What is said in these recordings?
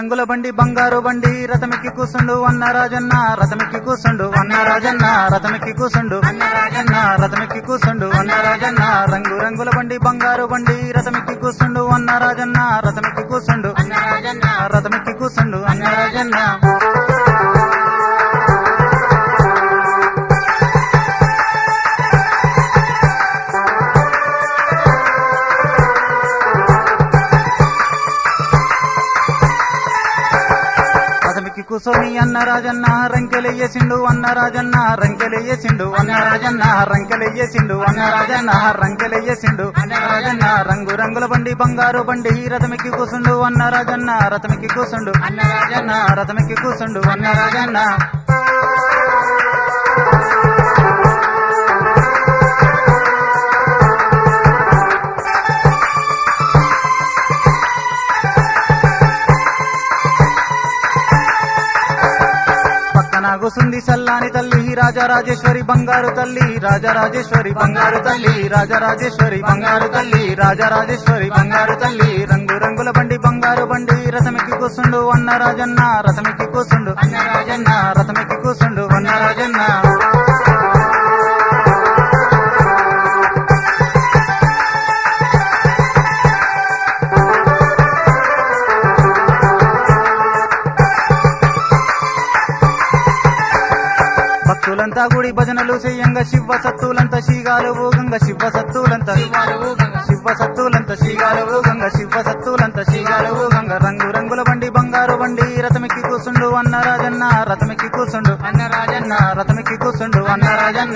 రంగుల బండి బంగారు బండి రథమికి కూసుండు అన్న రాజన్న రథమికి కూసుండు అన్న రాజన్న రథమికి కూసుండు అన్న రాజన్న రథమికి కూసుండు అన్న రాజన్న రంగు రంగుల బండి బంగారు బండి రథమికి కూసుండు అన్న రాజన్న రథమికి కూసుండు అన్న రాజన్న రథమికి కూసుండు అన్న రాజన్న రథమికి కూసోని అన్న రాజన్న రంకెలెయ్యేసిండు అన్న రాజన్న రంకెలెయ్యేసిండు అన్న రాజన్న రంకెలెయ్యేసిండు అన్న రాజన్న రంకెలెయ్యేసిండు అన్న రాజన్న రంగు రంగుల బండి బంగారు బండి రథమికి కూసుండు అన్న రాజన్న రథమికి కూసుండు అన్న రాజన్న రథమికి కూసుండు అన్న రాజన్న పక్కన కూసుంది సల్లాని తల్లి రాజరాజేశ్వరి బంగారు తల్లి రాజరాజేశ్వరి బంగారు తల్లి రాజరాజేశ్వరి బంగారు తల్లి రాజరాజేశ్వరి బంగారు తల్లి రంగు రంగుల బండి బంగారు బండి రథమికి కూసుండు అన్న రాజన్న రథమికి కూసుండు అన్న రాజన్న రథమికి కూసుండు అన్న రాజన్న భక్తులంతా గుడి భజనలు చెయ్యంగా శివ సత్తులంతా శీగాలు ఊగంగా శివ సత్తులంతా శివ సత్తులంతా శీగాలు ఊగంగా శివ సత్తులంతా శీగాలు ఊగంగా రంగు రంగుల బండి బంగారు బండి రథమికి కూసుండు అన్న రాజన్న రథమికి కూసుండు అన్న రాజన్న రథమికి కూసుండు అన్న రాజన్న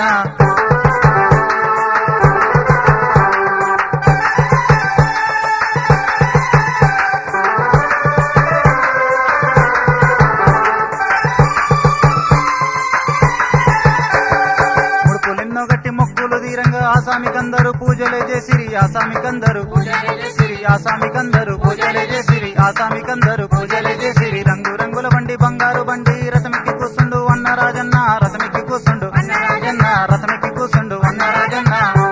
ముడుపులెన్నో గట్టి మొక్కులు తీరంగా ఆసామికందరు పూజలే చేసిరి ఆసామికందరు పూజలే చేసిరి ఆసామికందరు పూజలే చేసిరి ఆసామికందరు పూజలే చేసిరి రంగు రంగుల బండి బంగారు బండి రథమికి కూసుండు అన్న రాజన్న రథమికి కూసుండు అన్న రాజన్న రథమికి కూసుండు అన్న రాజన్న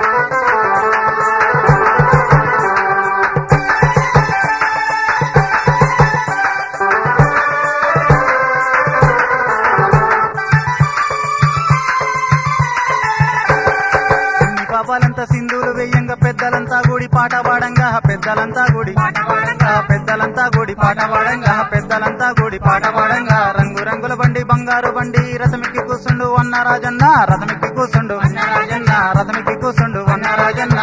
చిన్ని పాపాలంతా సింధులు వెయ్యంగా పెద్దలంతా గుడి పాట పాడంగా పెద్దలంతా గుడి పాట పాడంగా పెద్దలంతా గుడి పాట పాడంగా పెద్దలంతా గుడి పాట పాడంగా రంగు రంగుల బండి బంగారు బండి రథమికి కూసుండు అన్న రాజన్న రథమికి కూసుండు అన్న రాజన్న రథమికి కూసుండు అన్న రాజన్న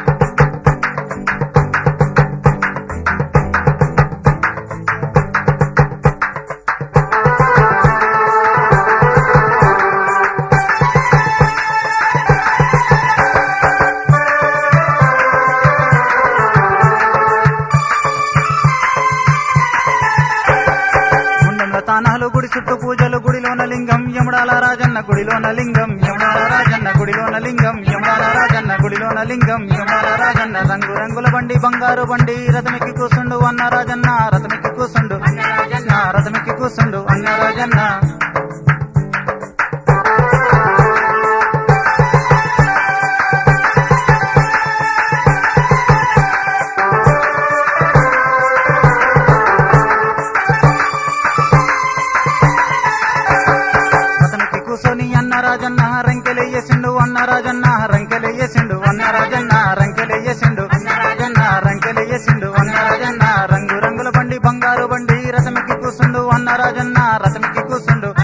గుండెంలో తానాలు గుడి చుట్టూ పూజలు గుడిలోన లింగం యముడాల రాజన్న గుడిలోన లింగం యముడాల రాజన్న గుడిలోన లింగం యముడాల రాజన్న గుడిలోన లింగం యముడాల రాజన్న రంగు రంగుల బండి బంగారు బండి రథమికి కూసుండు అన్న రాజన్న రథమికి కూసుండు అన్న రాజన్న రథమికి కూసుండు అన్న రాజన్న రథమికి కూసోని అన్న రాజన్న రంకెలెయ్యేసిండు అన్న రాజన్న రంకెలెయ్యేసిండు అన్న రాజన్న రంకెలెయ్యేసిండు అన్న రాజన్న రంకెలెయ్యేసిండు అన్న రాజన్న రంగు రంగుల బండి బంగారు బండి రథమికి కూసుండు అన్న రాజన్న రథమికి కూసుండు